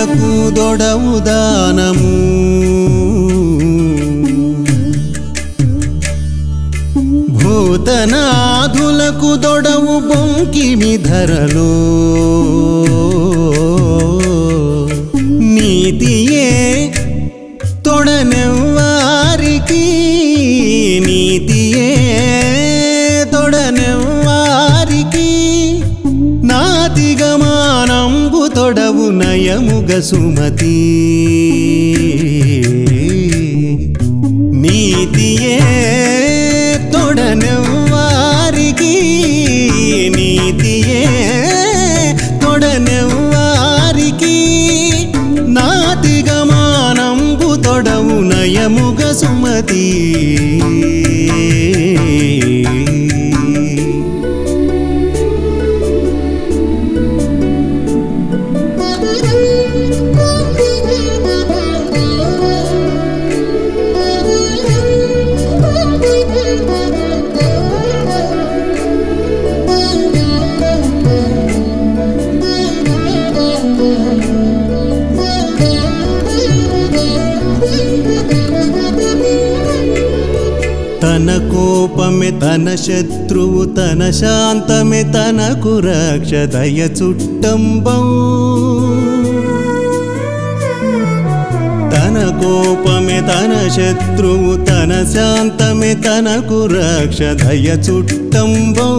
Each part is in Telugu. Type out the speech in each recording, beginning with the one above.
నాథులకు దొడవు దానము భూతనాథులకు దొడవు బొంకిమి ధరలో నీతియే తొడనెవ్వారికి నీతియే తొడనెవ్వారికి నాతిగమానంబు తొడవు నయముగ సుమతి నీతియే తొడనెవ్వారికి నీతియే తొడనెవ్వారికి నాతిగమానంబు తొడవు నయముగ సుమతి తన కోపమే తన శత్రువు తన శాంతమే తనకు రక్ష దయ చుట్టంబం తన కోపమే తన శత్రువు తన శాంతమే తనకు రక్ష దయ చుట్టంబం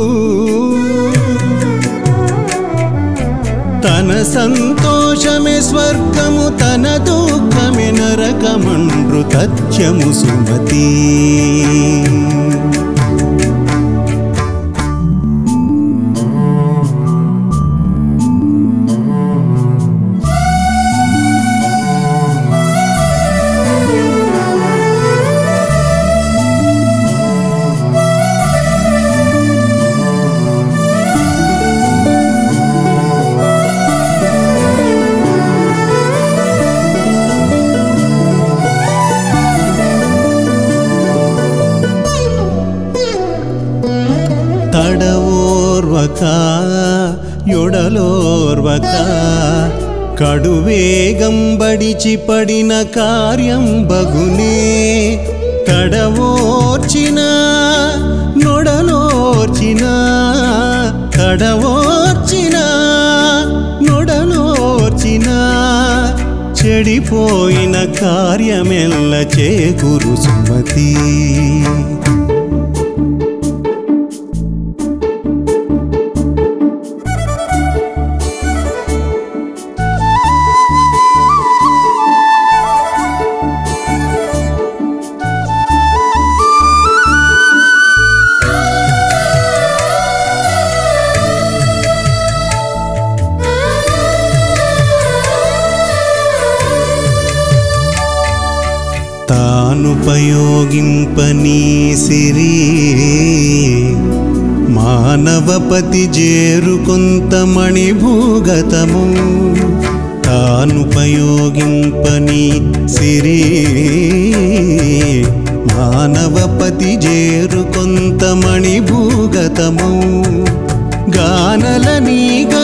తన సంతోషమే స్వర్గము తన దుఃఖమే నరకమండ్రు తథ్యము సుమతి తడవోర్వక యొడలోర్వక కడువేగం బడిచి పడిన కార్యం బగునే తడవోర్చిన నొడలోర్చిన తడవోర్చిన నొడలోర్చిన చెడిపోయిన కార్యమెల్ల చేకూరు సుమతి తానుపయోగింపనీ సిరి మానవపతి జేరు కొంత మణిభూగతము తానుపయోగింపని సిరి మానవపతి జేరు కొంత మణిభూగతము గానల నీ